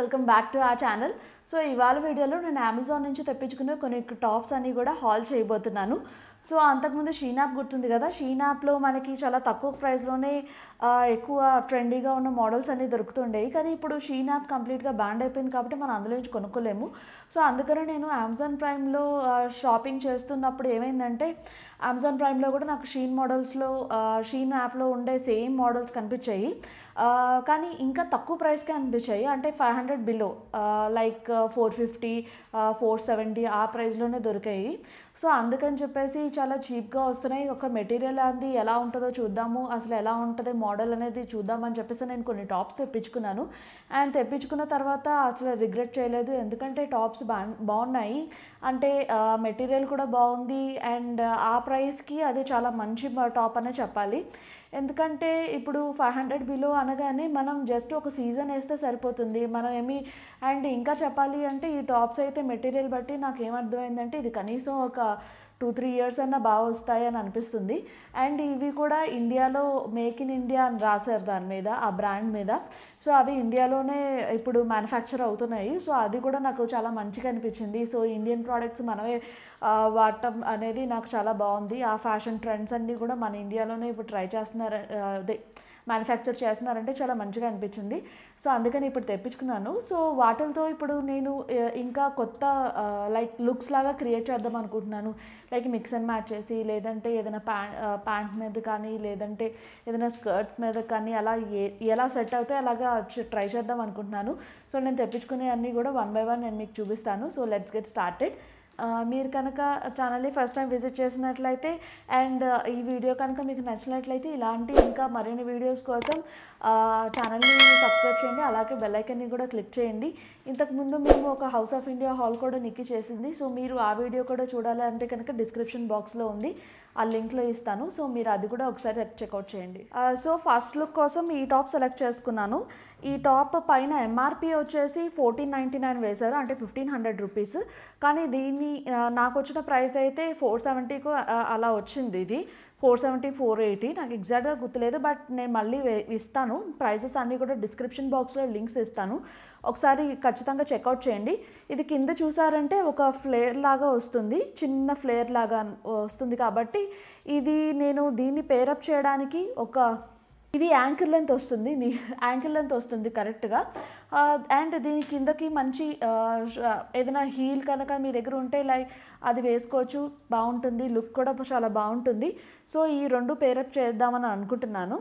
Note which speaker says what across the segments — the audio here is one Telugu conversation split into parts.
Speaker 1: welcome back to uh channel so ఇవాళ వీడియోలో నేను అమెజాన్ నుంచి తెప్పించుకున్న కొన్ని టాప్స్ అన్ని కూడా హాల్ చేయబోతున్నాను సో అంతకుముందు షీన్ యాప్ గుర్తుంది కదా షీన్ యాప్లో మనకి చాలా తక్కువ ప్రైస్లోనే ఆ, ఎక్కువ ట్రెండీగా ఉన్న మోడల్స్ అన్ని దొరుకుతుండేవి కానీ ఇప్పుడు షీన్ యాప్ కంప్లీట్గా బ్యాండ్ అయిపోయింది కాబట్టి మనం అందులో నుంచి కొనుక్కోలేము సో అందుకనే నేను అమెజాన్ ప్రైమ్లో షాపింగ్ చేస్తున్నప్పుడు ఏమైందంటే అమెజాన్ ప్రైమ్లో కూడా నాకు షీన్ మోడల్స్లో షీన్ యాప్లో ఉండే సేమ్ మోడల్స్ కనిపించాయి ఆ, కానీ ఇంకా తక్కువ ప్రైస్కే అనిపించాయి అంటే five hundred below like four fifty four seventy uh ప్రైస్లోనే దొరికాయి సో అందుకని చెప్పేసి చాలా చీప్గా వస్తున్నాయి ఒక మెటీరియల్ అది ఎలా ఉంటుందో చూద్దాము అసలు ఎలా ఉంటుంది మోడల్ అనేది చూద్దామని చెప్పేసి నేను కొన్ని టాప్స్ తెప్పించుకున్నాను అండ్ తెప్పించుకున్న తర్వాత అసలు రిగ్రెట్ చేయలేదు ఎందుకంటే టాప్స్ బా బాగున్నాయి అంటే మెటీరియల్ కూడా బాగుంది అండ్ ఆ ప్రైస్కి అది చాలా మంచి టాప్ అనే చెప్పాలి ఎందుకంటే ఇప్పుడు ఫైవ్ హండ్రెడ్ బిలో అనగానే మనం జస్ట్ ఒక సీజన్ వేస్తే సరిపోతుంది మనం ఏమి అండ్ ఇంకా చెప్పాలి అంటే ఈ టాప్స్ అయితే మెటీరియల్ బట్టి నాకు ఏమర్థమైందంటే ఇది కనీసం ఒక టూ త్రీ ఇయర్స్ అన్నా బాగా వస్తాయి అని అనిపిస్తుంది అండ్ ఇవి కూడా ఇండియాలో మేక్ ఇన్ ఇండియా అని రాశారు దాని మీద ఆ బ్రాండ్ మీద సో అవి ఇండియాలోనే ఇప్పుడు మ్యానుఫ్యాక్చర్ అవుతున్నాయి సో అది కూడా నాకు చాలా మంచిగా అనిపించింది సో ఇండియన్ ప్రోడక్ట్స్ మనమే ఆ, వాడటం అనేది నాకు చాలా బాగుంది ఆ ఫ్యాషన్ ట్రెండ్స్ అన్నీ కూడా మన ఇండియాలోనే ఇప్పుడు ట్రై చేస్తున్నారు ఆ, అదే మ్యానుఫ్యాక్చర్ చేస్తున్నారంటే చాలా మంచిగా అనిపించింది సో అందుకని ఇప్పుడు తెప్పించుకున్నాను సో వాటిలతో ఇప్పుడు నేను ఆ, ఇంకా కొత్త లైక్ లుక్స్ లాగా క్రియేట్ చేద్దాం అనుకుంటున్నాను లైక్ మిక్స్ అండ్ మ్యాచ్ చేసి లేదంటే ఏదైనా ప్యాంట్ ప్యాంట్ మీద కానీ లేదంటే ఏదైనా స్కర్ట్స్ మీద కానీ అలా ఏ ఎలా సెట్ అవుతాయి అలాగా ట్రై చేద్దాం అనుకుంటున్నాను సో నేను తెప్పించుకునే అన్నీ కూడా వన్ బై వన్ నేను మీకు చూపిస్తాను సో లెట్స్ గెట్ స్టార్టెడ్ ఆ, మీరు కనుక ఛానల్ని ఫస్ట్ టైం విజిట్ చేసినట్లయితే అండ్ ఈ వీడియో కనుక మీకు నచ్చినట్లయితే ఇలాంటి ఇంకా మరిన్ని వీడియోస్ కోసం ఆ, ఛానల్ని సబ్స్క్రైబ్ చేయండి అలాగే బెల్ ఐకన్ని కూడా క్లిక్ చేయండి ఇంతకుముందు మేము ఒక హౌస్ ఆఫ్ ఇండియా హాల్ కూడా నిక్కి చేసింది సో మీరు ఆ వీడియో కూడా చూడాలి అంటే కనుక డిస్క్రిప్షన్ బాక్స్లో ఉంది ఆ లింక్లో ఇస్తాను సో మీరు అది కూడా ఒకసారి చెక్అవుట్ చేయండి ఆ, సో ఫస్ట్ లుక్ కోసం ఈ టాప్ సెలెక్ట్ చేసుకున్నాను ఈ టాప్ పైన ఎంఆర్పి వచ్చేసి ఫోర్టీన్ నైంటీ నైన్ వేశారు అంటే ఫిఫ్టీన్ హండ్రెడ్ రూపీస్ కానీ దీన్ని ఆ, నాకు వచ్చిన ప్రైస్ అయితే ఫోర్ సెవెంటీకు అలా వచ్చింది ఇది ఫోర్ సెవెంటీ ఫోర్ ఎయిటీ నాకు ఎగ్జాక్ట్గా గుర్తులేదు బట్ నేను మళ్ళీ వే- ఇస్తాను ప్రైజెస్ అన్నీ కూడా డిస్క్రిప్షన్ బాక్స్లో లింక్స్ ఇస్తాను ఒకసారి ఖచ్చితంగా చెక్అవుట్ చేయండి ఇది కింద చూసారంటే ఒక ఫ్లేర్ లాగా వస్తుంది చిన్న ఫ్లేర్ లాగా వస్తుంది కాబట్టి ఇది నేను దీన్ని పేరప్ చేయడానికి ఒక ఇది యాంకిల్ లెంత్ వస్తుంది నీ యాంకిల్ లెంత్ వస్తుంది కరెక్ట్గా అండ్ దీని కిందకి మంచి ఆ, ష- ఏదైనా హీల్ కనుక మీ దగ్గర ఉంటే లైక్ అది వేసుకోవచ్చు బాగుంటుంది లుక్ కూడా చాలా బాగుంటుంది సో ఈ రెండు పేరప్ చేద్దామని అనుకుంటున్నాను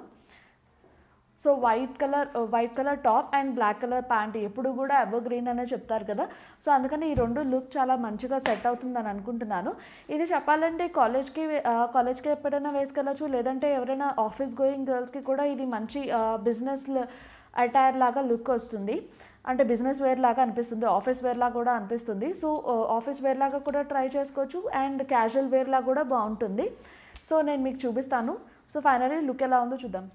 Speaker 1: so white colour white colour top and black colour pant ఎప్పుడు కూడా ఎవర్ గ్రీన్ అనే చెప్తారు కదా సో అందుకని ఈ రెండు లుక్ చాలా మంచిగా సెట్ అవుతుందని అనుకుంటున్నాను ఇది చెప్పాలంటే కాలేజ్కి కాలేజ్కి ఎప్పుడైనా వేసుకెళ్ళచ్చు లేదంటే ఎవరైనా ఆఫీస్ గోయింగ్ గర్ల్స్కి కూడా ఇది మంచి బిజినెస్ అటైర్ లాగా లుక్ వస్తుంది అంటే బిజినెస్ వేర్ లాగా అనిపిస్తుంది ఆఫీస్ వేర్ లాగా కూడా అనిపిస్తుంది సో ఆఫీస్ వేర్ లాగా కూడా ట్రై చేసుకోవచ్చు అండ్ క్యాజువల్ వేర్ లాగా కూడా బాగుంటుంది సో నేను మీకు చూపిస్తాను సో ఫైనల్లీ లుక్ ఎలా ఉందో చూద్దాం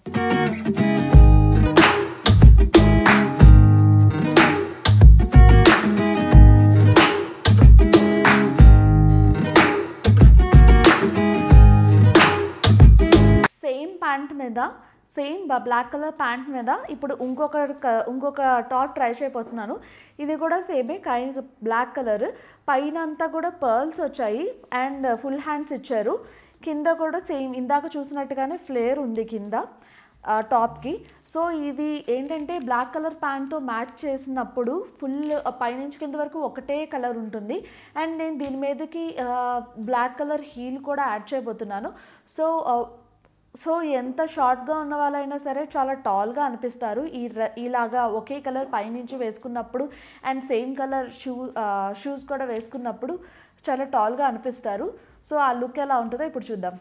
Speaker 1: సేమ్ ప్యాంట్ మీద సేమ్ బ్లాక్ కలర్ ప్యాంట్ మీద ఇప్పుడు ఇంకొక క- ఇంకొక టాప్ ట్రై చేయబోతున్నాను ఇది కూడా సేమే కైండ్ బ్లాక్ కలర్ పైన అంతా కూడా పర్ల్స్ వచ్చాయి అండ్ ఫుల్ హ్యాండ్స్ ఇచ్చారు కింద కూడా సేమ్ ఇందాక చూసినట్టుగానే ఫ్లేర్ ఉంది కింద ఆ, టాప్కి సో ఇది ఏంటంటే బ్లాక్ కలర్ ప్యాంట్తో మ్యాచ్ చేసినప్పుడు ఫుల్ పైనుంచి కింద వరకు ఒకటే కలర్ ఉంటుంది అండ్ నేను దీని మీదకి ఆ, బ్లాక్ కలర్ హీల్ కూడా యాడ్ చేయబోతున్నాను సో ఆ, సో ఎంత షార్ట్గా ఉన్న వాళ్ళైనా సరే చాలా టాల్గా అనిపిస్తారు ఈ ర- ఇలాగా ఒకే కలర్ పైనుంచి వేసుకున్నప్పుడు and same colour shoe shoes కూడా వేసుకున్నప్పుడు చాలా టాల్గా అనిపిస్తారు సో ఆ లుక్ ఎలా ఉంటుందో ఇప్పుడు చూద్దాం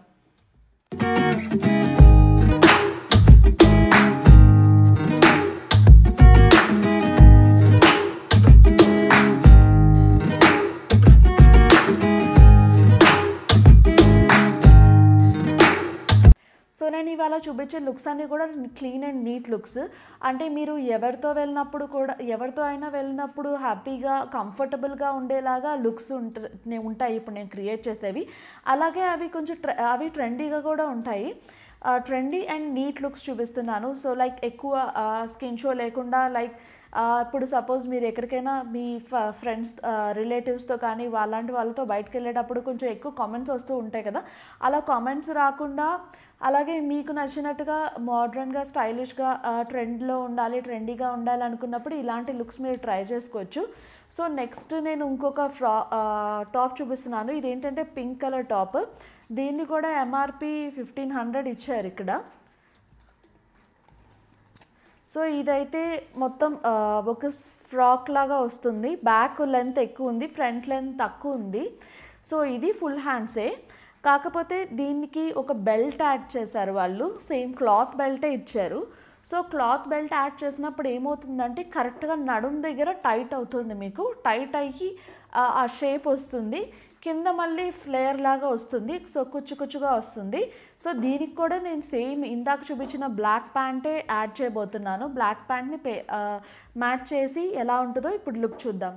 Speaker 1: సో నేను ఇవాళ చూపించే లుక్స్ అన్నీ కూడా క్లీన్ అండ్ నీట్ లుక్స్ అంటే మీరు ఎవరితో వెళ్ళినప్పుడు కూడా ఎవరితో అయినా వెళ్ళినప్పుడు హ్యాపీగా కంఫర్టబుల్గా ఉండేలాగా లుక్స్ ఉంట ఉంటాయి ఇప్పుడు నేను క్రియేట్ చేసేవి అలాగే అవి కొంచెం ట్ర అవి ట్రెండీగా కూడా ఉంటాయి ట్రెండీ అండ్ నీట్ లుక్స్ చూపిస్తున్నాను సో లైక్ ఎక్కువ స్కిన్ షో లేకుండా లైక్ ఆ, ఇప్పుడు సపోజ్ మీరు ఎక్కడికైనా మీ ఫ్రెండ్స్ రిలేటివ్స్తో కానీ వాళ్ళంటి వాళ్ళతో బయటకు వెళ్ళేటప్పుడు కొంచెం ఎక్కువ కామెంట్స్ వస్తూ ఉంటాయి కదా అలా కామెంట్స్ రాకుండా అలాగే మీకు నచ్చినట్టుగా మోడ్రన్గా స్టైలిష్గా ట్రెండ్లో ఉండాలి ట్రెండీగా ఉండాలి అనుకున్నప్పుడు ఇలాంటి లుక్స్ మీరు ట్రై చేసుకోవచ్చు సో నెక్స్ట్ నేను ఇంకొక ఫ్రా టాప్ చూపిస్తున్నాను ఇదేంటంటే పింక్ కలర్ టాప్ దీన్ని కూడా ఎంఆర్పి ఫిఫ్టీన్ హండ్రెడ్ ఇచ్చారు ఇక్కడ సో ఇదైతే మొత్తం ఆ, ఒక ఫ్రాక్ లాగా వస్తుంది బ్యాక్ లెంత్ ఎక్కువ ఉంది ఫ్రంట్ లెంత్ తక్కువ ఉంది సో ఇది ఫుల్ హ్యాండ్సే కాకపోతే దీనికి ఒక బెల్ట్ యాడ్ చేశారు వాళ్ళు సేమ్ క్లాత్ బెల్టే ఇచ్చారు సో క్లాత్ బెల్ట్ యాడ్ చేసినప్పుడు ఏమవుతుందంటే కరెక్ట్గా నడుం దగ్గర టైట్ అవుతుంది మీకు టైట్ అయ్యి ఆ, ఆ షేప్ వస్తుంది కింద మళ్ళీ ఫ్లేయర్ లాగా వస్తుంది సో కుచ్చు కుచ్చుగా వస్తుంది సో దీనికి కూడా నేను సేమ్ ఇందాక చూపించిన బ్లాక్ ప్యాంటే యాడ్ చేయబోతున్నాను బ్లాక్ ప్యాంట్ని పే మ్యాచ్ చేసి ఎలా ఉంటుందో ఇప్పుడు లుక్ చూద్దాం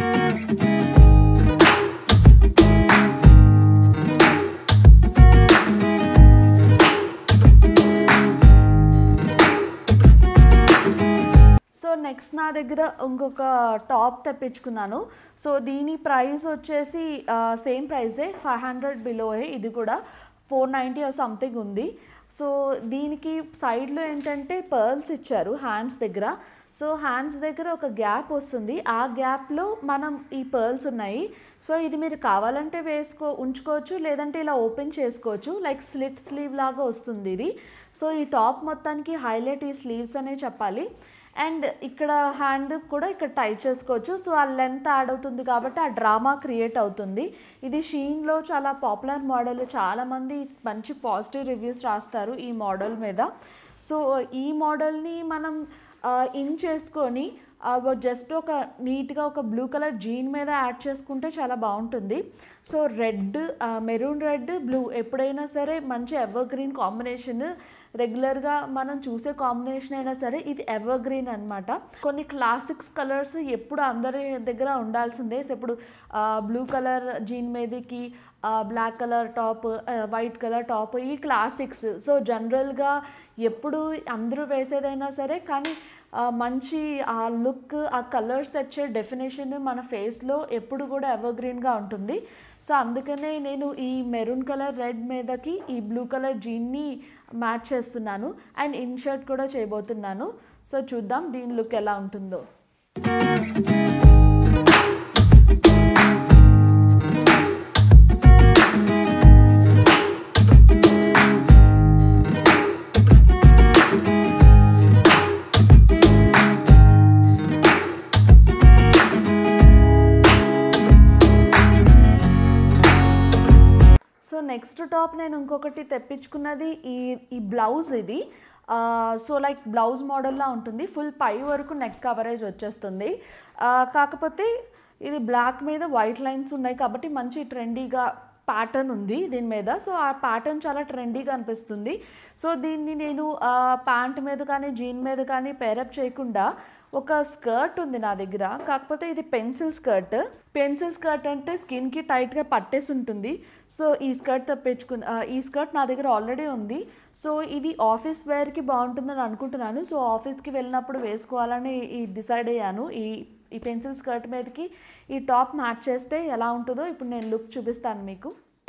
Speaker 1: సో నెక్స్ట్ నా దగ్గర ఇంకొక టాప్ తెప్పించుకున్నాను సో దీని ప్రైస్ వచ్చేసి సేమ్ ప్రైజే ఫైవ్ హండ్రెడ్ బిలోయే ఇది కూడా ఫోర్ నైంటీ సంథింగ్ ఉంది సో దీనికి సైడ్లో ఏంటంటే పర్ల్స్ ఇచ్చారు హ్యాండ్స్ దగ్గర సో హ్యాండ్స్ దగ్గర ఒక గ్యాప్ వస్తుంది ఆ గ్యాప్లో మనం ఈ పర్ల్స్ ఉన్నాయి సో ఇది మీరు కావాలంటే వేసుకో ఉంచుకోవచ్చు లేదంటే ఇలా ఓపెన్ చేసుకోవచ్చు లైక్ స్లిట్ స్లీవ్ లాగా వస్తుంది ఇది సో ఈ టాప్ మొత్తానికి హైలైట్ ఈ స్లీవ్స్ అనే చెప్పాలి అండ్ ఇక్కడ హ్యాండ్ కూడా ఇక్కడ టై చేసుకోవచ్చు సో ఆ లెంత్ యాడ్ అవుతుంది కాబట్టి ఆ డ్రామా క్రియేట్ అవుతుంది ఇది షీన్లో చాలా పాపులర్ మోడల్ చాలామంది మంచి పాజిటివ్ రివ్యూస్ రాస్తారు ఈ మోడల్ మీద సో ఈ మోడల్ని మనం ఇన్ చేసుకొని జస్ట్ ఒక నీట్గా ఒక బ్లూ కలర్ జీన్ మీద యాడ్ చేసుకుంటే చాలా బాగుంటుంది so red maroon red blue ఎప్పుడైనా సరే మంచి ఎవర్ గ్రీన్ కాంబినేషన్ రెగ్యులర్గా మనం చూసే కాంబినేషన్ అయినా సరే ఇది ఎవర్ గ్రీన్ అనమాట కొన్ని క్లాసిక్స్ కలర్స్ ఎప్పుడు అందరి దగ్గర ఉండాల్సిందే సో ఇప్పుడు బ్లూ కలర్ జీన్ మీదకి black colour top white colour top ఇవి క్లాసిక్స్ సో జనరల్గా ఎప్పుడు అందరూ వేసేదైనా సరే కానీ ఆ, మంచి ఆ లుక్ ఆ కలర్స్ తెచ్చే డెఫినేషన్ మన ఫేస్లో ఎప్పుడు కూడా ఎవర్ గ్రీన్గా ఉంటుంది సో అందుకనే నేను ఈ మెరూన్ కలర్ రెడ్ మీదకి ఈ బ్లూ కలర్ జీన్ని మ్యాచ్ చేస్తున్నాను అండ్ ఇన్ షర్ట్ కూడా చేయబోతున్నాను సో చూద్దాం దీని లుక్ ఎలా ఉంటుందో సో నెక్స్ట్ టాప్ నేను ఇంకొకటి తెప్పించుకున్నది ఈ ఈ బ్లౌజ్ ఇది సో లైక్ బ్లౌజ్ మోడల్లా ఉంటుంది ఫుల్ పై వరకు నెక్ కవరేజ్ వచ్చేస్తుంది ఆ, కాకపోతే ఇది బ్లాక్ మీద వైట్ లైన్స్ ఉన్నాయి కాబట్టి మంచి ట్రెండీగా ప్యాటర్న్ ఉంది దీని మీద సో ఆ ప్యాటర్న్ చాలా ట్రెండీగా అనిపిస్తుంది సో దీన్ని నేను ప్యాంట్ మీద కానీ జీన్ మీద కానీ పేరప్ చేయకుండా ఒక స్కర్ట్ ఉంది నా దగ్గర కాకపోతే ఇది పెన్సిల్ స్కర్ట్ పెన్సిల్ స్కర్ట్ అంటే స్కిన్కి టైట్గా పట్టేసి ఉంటుంది సో ఈ స్కర్ట్ తెప్పించుకున్న ఆ, ఈ స్కర్ట్ నా దగ్గర ఆల్రెడీ ఉంది సో ఇది ఆఫీస్ వేర్కి బాగుంటుందని అనుకుంటున్నాను సో ఆఫీస్కి వెళ్ళినప్పుడు వేసుకోవాలని ఈ డిసైడ్ అయ్యాను ఈ ఈ పెన్సిల్ స్కర్ట్ మీదకి ఈ టాప్ మ్యాచ్ చేస్తే ఎలా ఉంటుందో ఇప్పుడు నేను లుక్ చూపిస్తాను మీకు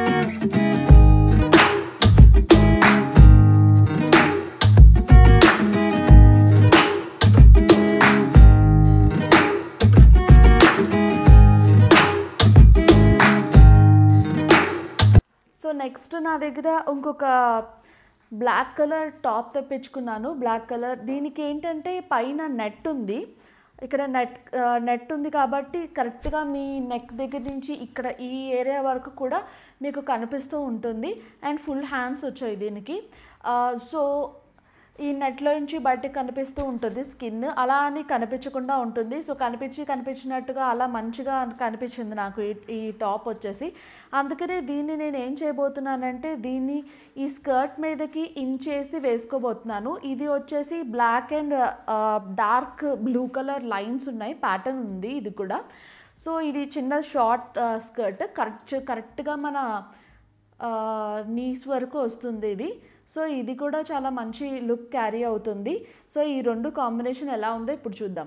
Speaker 1: సో నెక్స్ట్ నా దగ్గర ఇంకొక బ్లాక్ కలర్ టాప్ తెప్పించుకున్నాను బ్లాక్ కలర్ దీనికి ఏంటంటే పైన నెట్ ఉంది ఇక్కడ నెట్ నెట్ ఉంది కాబట్టి కరెక్ట్గా మీ నెక్ దగ్గర నుంచి ఇక్కడ ఈ ఏరియా వరకు కూడా మీకు కనిపిస్తూ ఉంటుంది అండ్ ఫుల్ హ్యాండ్స్ వచ్చాయి దీనికి సో ఈ నెట్లో నుంచి బయటకు కనిపిస్తూ ఉంటుంది స్కిన్ అలా అని కనిపించకుండా ఉంటుంది సో కనిపించి కనిపించినట్టుగా అలా మంచిగా కనిపించింది నాకు ఈ ఈ టాప్ వచ్చేసి అందుకనే దీన్ని నేను ఏం చేయబోతున్నానంటే దీన్ని ఈ స్కర్ట్ మీదకి ఇన్ చేసి వేసుకోబోతున్నాను ఇది వచ్చేసి black and dark blue colour lines ఉన్నాయి ప్యాటర్న్ ఉంది ఇది కూడా సో ఇది చిన్న షార్ట్ స్కర్ట్ కరెక్ట్ కరెక్ట్గా మన నీస్ వరకు వస్తుంది ఇది సో ఇది కూడా చాలా మంచి లుక్ క్యారీ అవుతుంది సో ఈ రెండు కాంబినేషన్ ఎలా ఉందో ఇప్పుడు చూద్దాం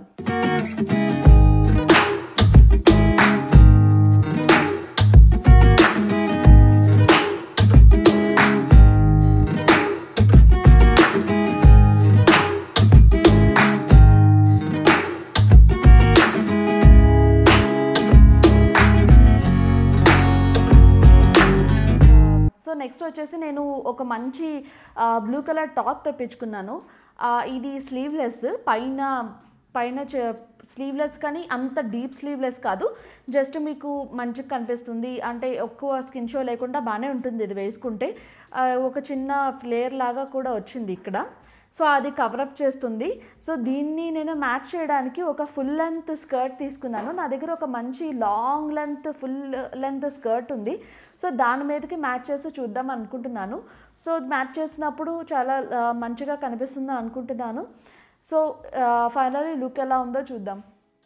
Speaker 1: సో నెక్స్ట్ వచ్చేసి నేను ఒక మంచి బ్లూ కలర్ టాప్ తెప్పించుకున్నాను ఆ, ఇది స్లీవ్లెస్ పైన పైన స్లీవ్లెస్ కానీ అంత డీప్ స్లీవ్లెస్ కాదు జస్ట్ మీకు మంచిగా కనిపిస్తుంది అంటే ఎక్కువ స్కిన్ షో లేకుండా బాగానే ఉంటుంది ఇది వేసుకుంటే ఆ, ఒక చిన్న ఫ్లేయర్ లాగా కూడా వచ్చింది ఇక్కడ సో అది కవరప్ చేస్తుంది సో దీన్ని నేను మ్యాచ్ చేయడానికి ఒక ఫుల్ లెంత్ స్కర్ట్ తీసుకున్నాను నా దగ్గర ఒక మంచి long length full length skirt ఉంది సో దాని మీదకి మ్యాచ్ చేసి చూద్దాం అనుకుంటున్నాను సో మ్యాచ్ చేసినప్పుడు చాలా ఆ, మంచిగా కనిపిస్తుంది అనుకుంటున్నాను సో ఫైనలీ లుక్ ఎలా ఉందో చూద్దాం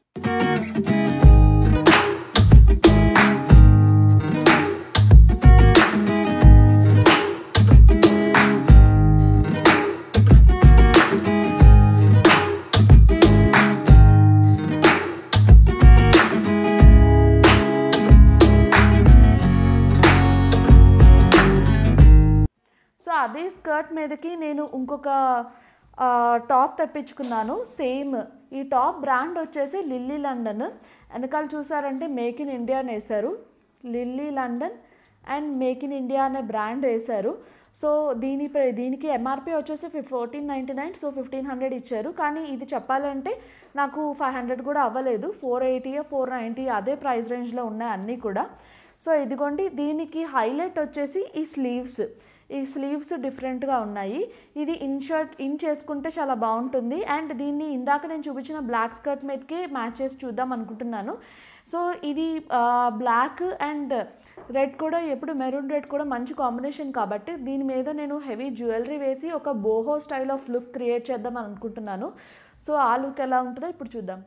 Speaker 1: సో అదే స్కర్ట్ మీదకి నేను ఇంకొక ఆ, టాప్ తెప్పించుకున్నాను సేమ్ ఈ టాప్ బ్రాండ్ వచ్చేసి లిల్లీ లండన్ వెనకాల చూసారంటే మేక్ ఇన్ ఇండియా అని వేశారు Lilly London and make in India అనే బ్రాండ్ వేశారు సో దీని ప్ర- దీనికి ఎంఆర్పి వచ్చేసి ఫిఫ్ fourteen ninety nine so fifteen hundred ఇచ్చారు కానీ ఇది చెప్పాలంటే నాకు ఫైవ్ హండ్రెడ్ కూడా అవ్వలేదు ఫోర్ ఎయిటీ ఫోర్ నైంటీ అదే ప్రైస్ రేంజ్లో ఉన్నాయి అన్నీ కూడా సో ఇదిగోండి దీనికి హైలైట్ వచ్చేసి ఈ స్లీవ్స్ ఈ స్లీవ్స్ డిఫరెంట్గా ఉన్నాయి ఇది ఇన్ షర్ట్ ఇన్ చేసుకుంటే చాలా బాగుంటుంది అండ్ దీన్ని ఇందాక నేను చూపించిన బ్లాక్ స్కర్ట్ మీదకి మ్యాచ్ చేసి చూద్దాం అనుకుంటున్నాను సో ఇది బ్లాక్ అండ్ రెడ్ కూడా ఎప్పుడు మెరూన్ రెడ్ కూడా మంచి కాంబినేషన్ కాబట్టి దీని మీద నేను హెవీ జ్యువెలరీ వేసి ఒక boho style of look create చేద్దాం అనుకుంటున్నాను సో ఆ లుక్ ఎలా ఉంటుందో ఇప్పుడు చూద్దాం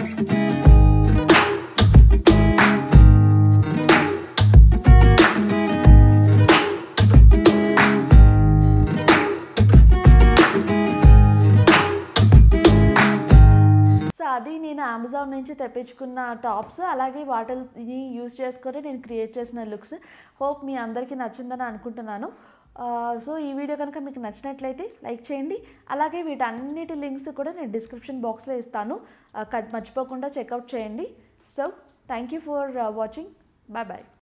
Speaker 1: సో అది నేను అమెజాన్ నుంచి తెప్పించుకున్న టాప్స్ అలాగే వాటిని యూస్ చేసుకొని నేను క్రియేట్ చేసిన లుక్స్ హోప్ మీ అందరికీ నచ్చిందని అనుకుంటున్నాను ఆ, సో ఈ వీడియో కనుక మీకు నచ్చినట్లయితే లైక్ చేయండి అలాగే వీటన్నిటి లింక్స్ కూడా నేను డిస్క్రిప్షన్ బాక్స్లో ఇస్తాను ఆ, క- మర్చిపోకుండా చెక్అవుట్ చేయండి so thank you for watching bye bye